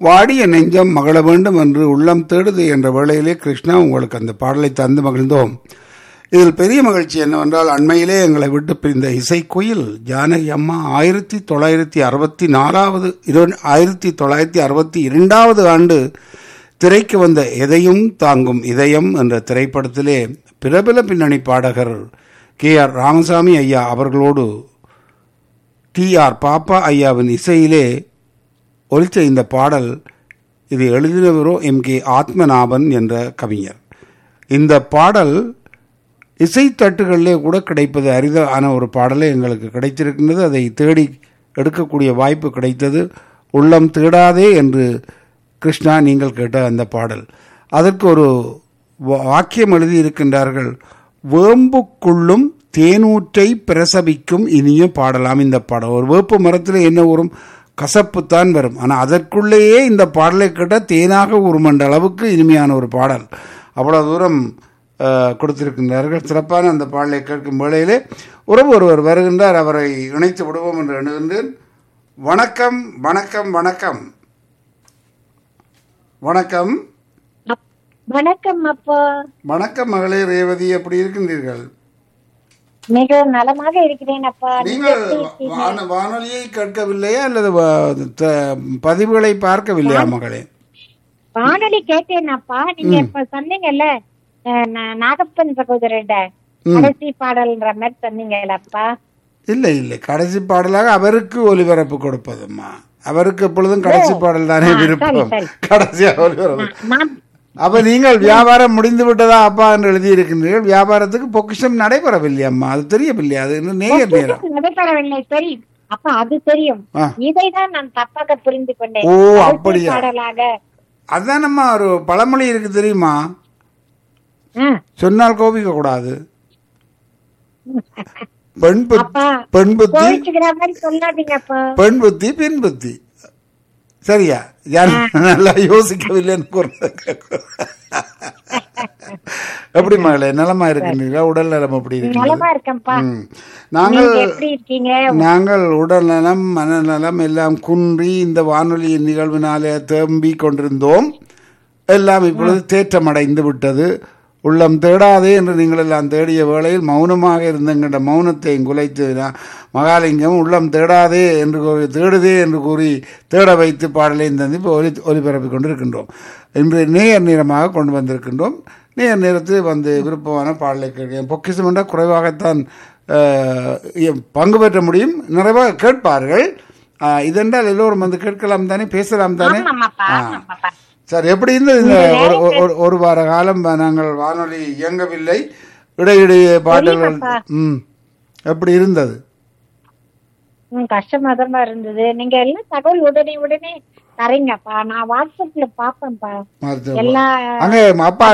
வாடிய நெஞ்சம் மகள வேண்டும் என்று உள்ளம் தேடுது என்ற வேளையிலே கிருஷ்ணா உங்களுக்கு அந்த பாடலை தந்து மகிழ்ந்தோம் இதில் பெரிய மகிழ்ச்சி என்னவென்றால் அண்மையிலே எங்களை விட்டு பிரிந்த இசைக்குயில் ஜானகி அம்மா ஆயிரத்தி தொள்ளாயிரத்தி அறுபத்தி நாலாவது ஆயிரத்தி தொள்ளாயிரத்தி அறுபத்தி இரண்டாவது ஆண்டு திரைக்கு வந்த எதையும் தாங்கும் இதயம் என்ற திரைப்படத்திலே பிரபல பின்னணி பாடகர் கே ஆர் ராமசாமி ஐயா அவர்களோடு டி ஆர் பாப்பா ஐயாவின் இசையிலே ஒலித்த இந்த பாடல் இது எழுதினவரோ எம் கே ஆத்மநாபன் என்ற கவிஞர் இந்த பாடல் இசைத்தட்டுகளிலே கூட கிடைப்பது அரிதான ஒரு பாடலே எங்களுக்கு கிடைத்திருக்கின்றது அதை தேடி எடுக்கக்கூடிய வாய்ப்பு கிடைத்தது உள்ளம் தேடாதே என்று கிருஷ்ணா நீங்கள் கேட்ட அந்த பாடல் அதற்கு ஒரு வாக்கியம் எழுதியிருக்கின்றார்கள் வேம்புக்குள்ளும் தேனூற்றை பிரசவிக்கும் இனிய பாடலாம் இந்த பாடல் ஒரு வேப்பு மரத்தில் என்ன வரும் கசப்புத்தான் வரும் ஆனால் அதற்குள்ளேயே இந்த பாடலை கேட்டால் தேனாக உருமண்ட அளவுக்கு இனிமையான ஒரு பாடல் அவ்வளோ தூரம் கொடுத்திருக்கின்றார்கள் சிறப்பான அந்த பாடலை கேட்கும் வேளையிலே உறவு ஒருவர் வருகின்றார் அவரை இணைத்து விடுவோம் என்று எண்ணுகின்றேன் வணக்கம் வணக்கம் வணக்கம் வணக்கம் வணக்கம் அப்பா வணக்கம் மகளே ரேவதி எப்படி இருக்கின்றீர்கள் மிக நலமாக இருக்கிறேன் அப்பா நீங்கள் வான- வானொலியை கேட்கவில்லையா அல்லது வ- த- பதிவுகளை பார்க்கவில்லையா மகளே வானொலி கேட்டேன் அப்பா நீங்க இப்ப சொன்னீங்கல்ல அஹ், நா- நாகப்பன் சகோதரர்ட கடைசி பாடல்ன்ற மாதிரி சொன்னீங்கல்லப்பா இல்லை இல்லை கடைசி பாடலாக அவருக்கு ஒலிபரப்பு கொடுப்பதும்மா அவருக்கு எப்பொழுதும் கடைசி பாடல் தானே விருப்பம் சரி. கடைசியாக ஒலிபரப்பு நான் அப்ப நீங்கள் வியாபாரம் முடிந்து விட்டதா அப்பா என்று எழுதியிருக்கின்றீர்கள் வியாபாரத்துக்கு பொக்கிஷம் நடைபெறவில்லை அம்மா அது தெரியவில்லை அது இன்னும் நேயர் நேரம் நடைபெறவில்லை தெரியும் அப்பா அது தெரியும் ஆ. இதைதான் நான் தப்பாக புரிந்து கொண்டேன் ஓ, கடைசி அப்படியா? பாடலாக அதானம்மா ஒரு பழமொழி இருக்கு தெரியுமா ஆ, சொன்னால் கோபிக்க கூடாது பெண் புத்தி அப்பா பெண் புத்தி கோவிச்சுக்கிற மாதிரி சொல்லாதீங்கப்பா பெண் புத்தி பெண் புத்தி சரியா யார் நல்லா யோசிக்கவில்லைன்னு கூறுறது எப்படி மகளே நலமா இருக்கின்றீர்களா உடல் நலம் எப்படி நலமா இருக்கின்றது இருக்கேன்ப்பா ம். நாங்கள் நீங்க எப்படி இருக்கீங்க நாங்கள் உடல் நலம் மனநலம் எல்லாம் குன்றி இந்த வானொலியின் நிகழ்வினாலே தேம்பி கொண்டிருந்தோம் எல்லாம் இப்பொழுது தேற்றமடைந்து விட்டது உள்ளம் தேடாதே என்று நீங்கள் எல்லாம் தேடிய வேளையில் மௌனமாக இருந்த எங்கள்ட மௌனத்தையும் குலைத்து நான் மகாலிங்கம் உள்ளம் தேடாதே என்று கூறி தேடுதே என்று கூறி தேட வைத்து பாடலையும் தந்து இப்போ ஒலி ஒலிபரப்பிக் கொண்டிருக்கின்றோம் இன்று நேயர் நேரமாக கொண்டு வந்திருக்கின்றோம் நேயர் நேரத்தில் வந்து விருப்பமான பாடலை கேட்கிறேன் பொக்கிசம் என்றால் குறைவாகத்தான் அஹ், எ- பங்கு பெற்ற முடியும் நிறைவாக கேட்பார்கள் அஹ், இதென்றால் எல்லோரும் வந்து கேட்கலாம் தானே பேசலாம் தானே ஆமாமாப்பா ஆ. ஆமாப்பா சார் எப்படி இருந்தது இந்த ஒரு- ஒரு- ஒரு- ஒரு வார காலம் நாங்கள் வானொலி இயங்கவில்லை இடையிடையே பாடல்கள் ம் எப்படி இருந்தது ம் கஷ்டமாதமா இருந்தது நீங்க எல்லாம் தகவல் உடனே உடனே தரீங்கப்பா நான் வாட்ஸ்அப்ல பாப்பேன்ப்பா மருத்துவ எல்லா அங்கே அப்பா